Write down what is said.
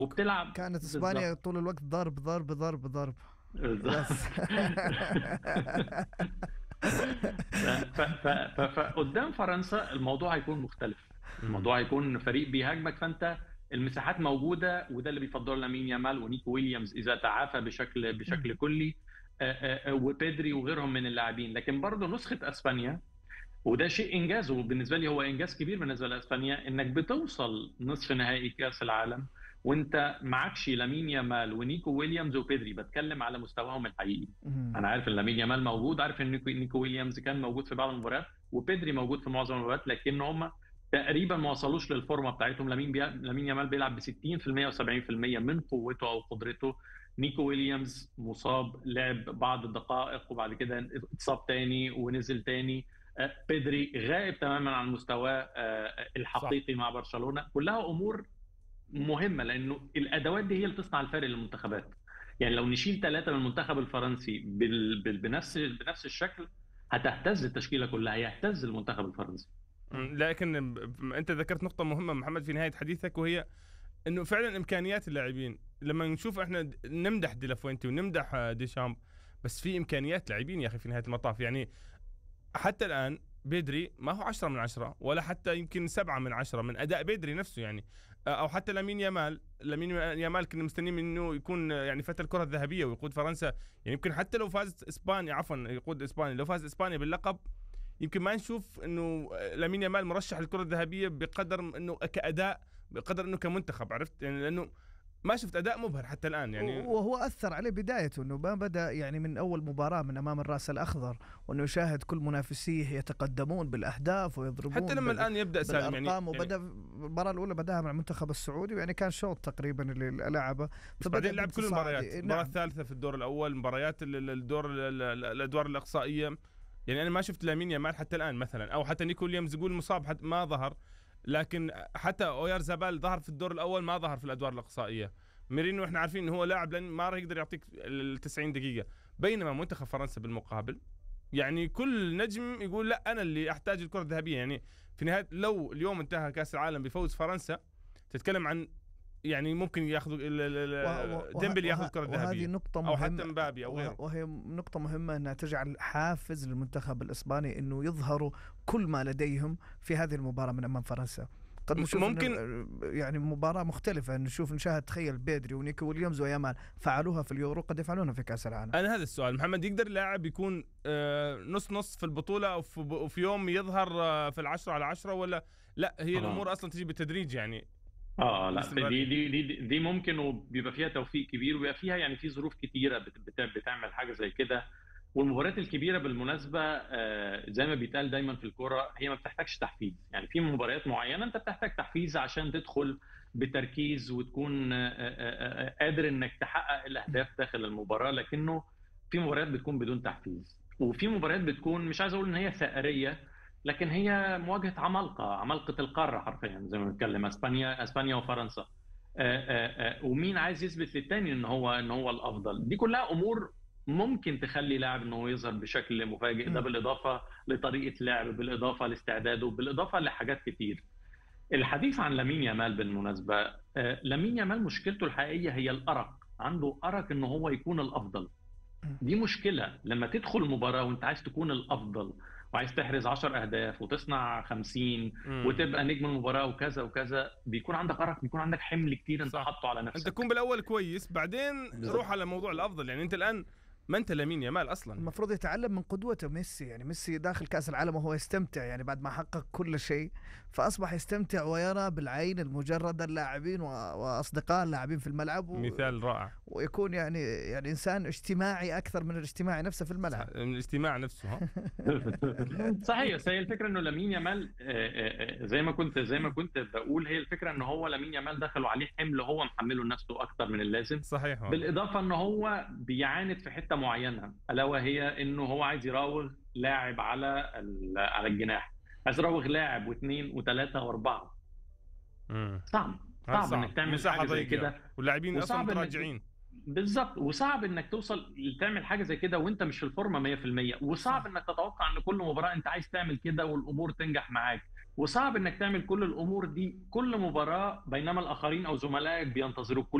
وبتلعب كانت اسبانيا طول الوقت ضرب ضرب ضرب ضرب بس فقدام فرنسا الموضوع هيكون مختلف الموضوع هيكون فريق بيهاجمك فانت المساحات موجوده وده اللي بيفضله لامين يامال ونيكو ويليامز اذا تعافى بشكل بشكل كلي وبيدري وغيرهم من اللاعبين لكن برضه نسخه اسبانيا وده شيء انجاز وبالنسبه لي هو انجاز كبير بالنسبه لاسبانيا انك بتوصل نصف نهائي كاس العالم وانت معكش لامين يامال ونيكو ويليامز وبيدري بتكلم على مستواهم الحقيقي انا عارف ان لامين يامال موجود عارف ان نيكو ويليامز كان موجود في بعض المباريات وبيدري موجود في معظم المباريات لكن هم تقريبا ما وصلوش للفورمه بتاعتهم لامين بي... لامين يامال بيلعب ب 60% و70% من قوته او قدرته نيكو ويليامز مصاب لعب بعض الدقائق وبعد كده اتصاب تاني ونزل تاني بيدري غائب تماما عن مستواه الحقيقي صح. مع برشلونه كلها امور مهمه لانه الادوات دي هي اللي تصنع الفارق للمنتخبات يعني لو نشيل ثلاثه من المنتخب الفرنسي بال... بال... بنفس بنفس الشكل هتهتز التشكيله كلها يهتز المنتخب الفرنسي لكن انت ذكرت نقطه مهمه محمد في نهايه حديثك وهي انه فعلا امكانيات اللاعبين لما نشوف احنا نمدح ديلافوينتي ونمدح ديشامب بس في امكانيات لاعبين يا اخي في نهايه المطاف يعني حتى الان بيدري ما هو 10 من 10 ولا حتى يمكن 7 من 10 من اداء بيدري نفسه يعني او حتى لامين يامال لامين يامال كنا مستنيين منه يكون يعني فتى الكره الذهبيه ويقود فرنسا يعني يمكن حتى لو فاز اسبانيا عفوا يقود اسبانيا لو فاز اسبانيا باللقب يمكن ما نشوف انه لامين يامال مرشح للكره الذهبيه بقدر انه كاداء بقدر انه كمنتخب عرفت يعني لانه ما شفت اداء مبهر حتى الان يعني وهو اثر عليه بدايته انه ما بدا يعني من اول مباراه من امام الراس الاخضر وانه يشاهد كل منافسيه يتقدمون بالاهداف ويضربون حتى لما الان يبدا سالم يعني, يعني وبدا المباراه الاولى بداها مع المنتخب السعودي يعني كان شوط تقريبا اللي لعبه بعدين لعب كل المباريات نعم. المباراه الثالثه في الدور الاول مباريات الدور الادوار الاقصائيه يعني انا ما شفت لامين يامال حتى الان مثلا او حتى نيكو ويليامز يقول مصاب حتى ما ظهر لكن حتى اويار زابال ظهر في الدور الاول ما ظهر في الادوار الاقصائيه ميرينو احنا عارفين انه هو لاعب لان ما راح يقدر يعطيك ال 90 دقيقه بينما منتخب فرنسا بالمقابل يعني كل نجم يقول لا انا اللي احتاج الكره الذهبيه يعني في نهايه لو اليوم انتهى كاس العالم بفوز فرنسا تتكلم عن يعني ممكن ياخذوا ديمبلي ياخذ الكره الذهبيه وهذه نقطة مهمة او حتى مبابي او غيره وهي نقطة مهمة انها تجعل حافز للمنتخب الاسباني انه يظهروا كل ما لديهم في هذه المباراة من امام فرنسا قد نشوف ممكن يعني مباراة مختلفة نشوف نشاهد تخيل بيدري ونيكو ويليامز ويامال فعلوها في اليورو قد يفعلونها في كأس العالم أنا هذا السؤال محمد يقدر لاعب يكون نص نص في البطولة أو في يوم يظهر في العشرة على عشرة ولا لا هي الأمور أصلا تجي بالتدريج يعني اه لا دي دي دي دي ممكن وبيبقى فيها توفيق كبير وبيبقى فيها يعني في ظروف كتيره بتعمل حاجه زي كده والمباريات الكبيره بالمناسبه زي ما بيتقال دايما في الكوره هي ما بتحتاجش تحفيز يعني في مباريات معينه انت بتحتاج تحفيز عشان تدخل بتركيز وتكون قادر انك تحقق الاهداف داخل المباراه لكنه في مباريات بتكون بدون تحفيز وفي مباريات بتكون مش عايز اقول ان هي ثأريه لكن هي مواجهه عمالقه عمالقه القاره حرفيا زي ما بنتكلم اسبانيا اسبانيا وفرنسا آآ آآ ومين عايز يثبت للتاني ان هو ان هو الافضل دي كلها امور ممكن تخلي لاعب انه يظهر بشكل مفاجئ ده بالاضافه لطريقه لعب بالاضافه لاستعداده بالاضافه لحاجات كتير الحديث عن لامين يامال بالمناسبه لامين يامال مشكلته الحقيقيه هي الارق عنده ارق ان هو يكون الافضل دي مشكله لما تدخل مباراه وانت عايز تكون الافضل وعايز تحرز 10 اهداف وتصنع 50 م. وتبقى نجم المباراه وكذا وكذا بيكون عندك ارق بيكون عندك حمل كتير انت حاطه على نفسك انت تكون بالاول كويس بعدين روح على موضوع الافضل يعني انت الان ما انت لامين يامال اصلا المفروض يتعلم من قدوته ميسي يعني ميسي داخل كاس العالم وهو يستمتع يعني بعد ما حقق كل شيء فاصبح يستمتع ويرى بالعين المجرده اللاعبين واصدقاء اللاعبين في الملعب و... مثال رائع ويكون يعني يعني انسان اجتماعي اكثر من الاجتماعي نفسه في الملعب من الاجتماع نفسه ها صحيح بس هي الفكره انه لامين يامال زي ما كنت زي ما كنت بقول هي الفكره ان هو لامين يامال دخل وعليه حمل هو محمله لنفسه اكثر من اللازم صحيح بالاضافه ان هو بيعاند في حته معينه الا وهي انه هو عايز يراوغ لاعب على على الجناح عايز يراوغ لاعب واثنين وثلاثه واربعه صعب صعب, صعب انك تعمل حاجه زي كده واللاعبين اصلا متراجعين بالظبط وصعب انك توصل تعمل حاجه زي كده وانت مش في الفورمه 100% وصعب انك تتوقع ان كل مباراه انت عايز تعمل كده والامور تنجح معاك وصعب انك تعمل كل الامور دي كل مباراه بينما الاخرين او زملائك بينتظروك